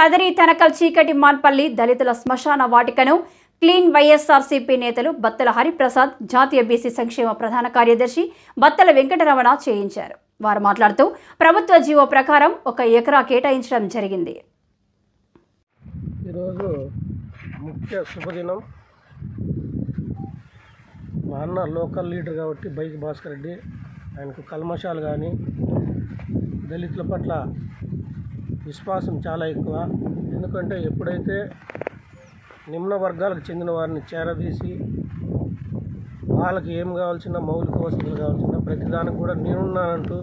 కదరి తనకల్ చీకటి మాన్పల్లి దళితుల శ్మశాన వాటికను క్లీన్ వైఎస్ఆర్సీపీ నేతలు బత్తల హరిప్రసాద్ జాతీయ బీసీ సంక్షేమ ప్రధాన కార్యదర్శి బత్తల వెంకటరమణ చేయించారు వారు మాట్లాడుతూ ప్రభుత్వ జీవో ప్రకారం ఒక ఎకరా కేటాయించడం జరిగింది ఈరోజు ముఖ్య శుభదినం మా అన్న లోకల్ లీడర్ కాబట్టి బైక్ భాస్కర్ రెడ్డి ఆయనకు కల్మషాలు కానీ దళితుల పట్ల విశ్వాసం చాలా ఎక్కువ ఎందుకంటే ఎప్పుడైతే నిమ్న వర్గాలకు చెందిన వారిని చేరదీసి వాళ్ళకి ఏం కావాల్సిన మౌలిక వసతులు కావాల్సిన ప్రతిదానికి కూడా నేనున్నానంటూ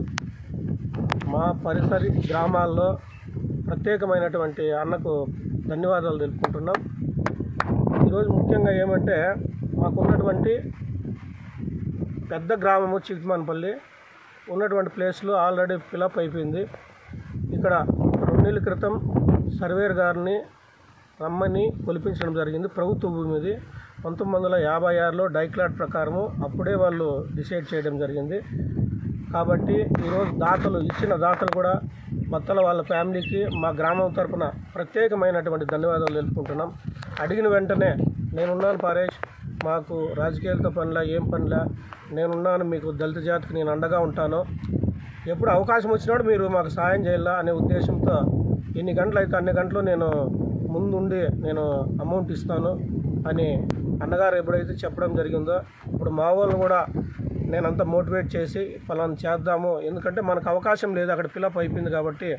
మా పరిసరి గ్రామాల్లో ప్రత్యేకమైనటువంటి అన్నకు ధన్యవాదాలు తెలుపుకుంటున్నాం ఈరోజు ముఖ్యంగా ఏమంటే మాకున్నటువంటి పెద్ద గ్రామము చిక్మాన్పల్లి ఉన్నటువంటి ప్లేస్లో ఆల్రెడీ ఫిలప్ అయిపోయింది ఇక్కడ రెండు నెలల క్రితం సర్వేర్ గారిని రమ్మని కొలిపించడం జరిగింది ప్రభుత్వ భూమి ఇది పంతొమ్మిది వందల యాభై ఆరులో డైక్లాట్ ప్రకారము అప్పుడే వాళ్ళు డిసైడ్ చేయడం జరిగింది కాబట్టి ఈరోజు దాతలు ఇచ్చిన దాతలు కూడా బత్తల వాళ్ళ ఫ్యామిలీకి మా గ్రామం తరపున ప్రత్యేకమైనటువంటి ధన్యవాదాలు తెలుపుకుంటున్నాం అడిగిన వెంటనే నేనున్నాను పారేష్ మాకు రాజకీయాలతో పనిలా ఏం పనిలా నేనున్నాను మీకు దళిత జాతికి నేను అండగా ఉంటాను ఎప్పుడు అవకాశం వచ్చినాడు మీరు మాకు సాయం చేయాలా అనే ఉద్దేశంతో ఎన్ని గంటలు అయితే అన్ని గంటలు నేను ముందుండి నేను అమౌంట్ ఇస్తాను అని అన్నగారు ఎప్పుడైతే చెప్పడం జరిగిందో ఇప్పుడు మా వాళ్ళని కూడా నేనంతా మోటివేట్ చేసి ఫలానా చేద్దాము ఎందుకంటే మనకు అవకాశం లేదు అక్కడ ఫిలప్ అయిపోయింది కాబట్టి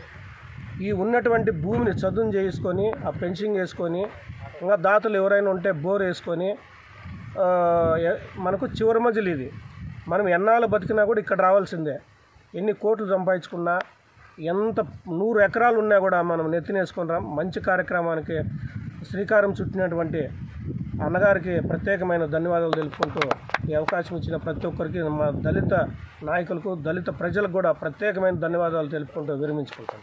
ఈ ఉన్నటువంటి భూమిని చదును చేసుకొని ఆ పెన్షింగ్ వేసుకొని ఇంకా దాతలు ఎవరైనా ఉంటే బోర్ వేసుకొని ఆ, ఎ- మనకు చివరి మధ్యలో ఇది మనం ఎన్నాళ్ళు బతికినా కూడా ఇక్కడ రావాల్సిందే ఎన్ని కోట్లు సంపాదించుకున్నా ఎంత నూరు ఎకరాలు ఉన్నా కూడా మనం నెత్తినేసుకుని రా మంచి కార్యక్రమానికి శ్రీకారం చుట్టినటువంటి అన్నగారికి ప్రత్యేకమైన ధన్యవాదాలు తెలుపుకుంటూ ఈ అవకాశం ఇచ్చిన ప్రతి ఒక్కరికి మా దళిత నాయకులకు దళిత ప్రజలకు కూడా ప్రత్యేకమైన ధన్యవాదాలు తెలుపుకుంటూ విరమించుకుంటాను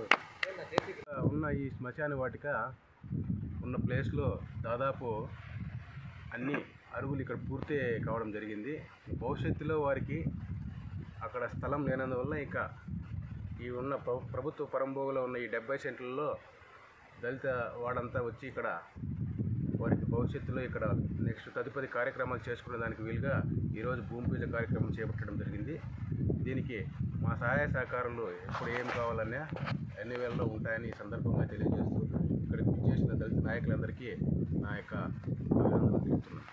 ఉన్న ఈ శ్మశాన వాటిక ఉన్న ప్లేస్లో దాదాపు అన్ని అరుగులు ఇక్కడ పూర్తి కావడం జరిగింది భవిష్యత్తులో వారికి అక్కడ స్థలం లేనందువల్ల ఇక ఈ ఉన్న ప్ర- ప్రభుత్వ పరంభోగులో ఉన్న ఈ డెబ్బై సెంట్లలో దళిత వాడంతా వచ్చి ఇక్కడ వారికి భవిష్యత్తులో ఇక్కడ నెక్స్ట్ తదుపరి కార్యక్రమాలు చేసుకునే దానికి వీలుగా ఈరోజు భూమి పూజ కార్యక్రమం చేపట్టడం జరిగింది దీనికి మా సహాయ సహకారాలు ఎప్పుడు ఏం కావాలన్నా అన్ని వేళల్లో ఉంటాయని ఈ సందర్భంగా తెలియజేస్తూ ఇక్కడికి చేసిన దళిత నాయకులందరికీ నా యొక్క అభినందనలు తెలుపుతున్నాను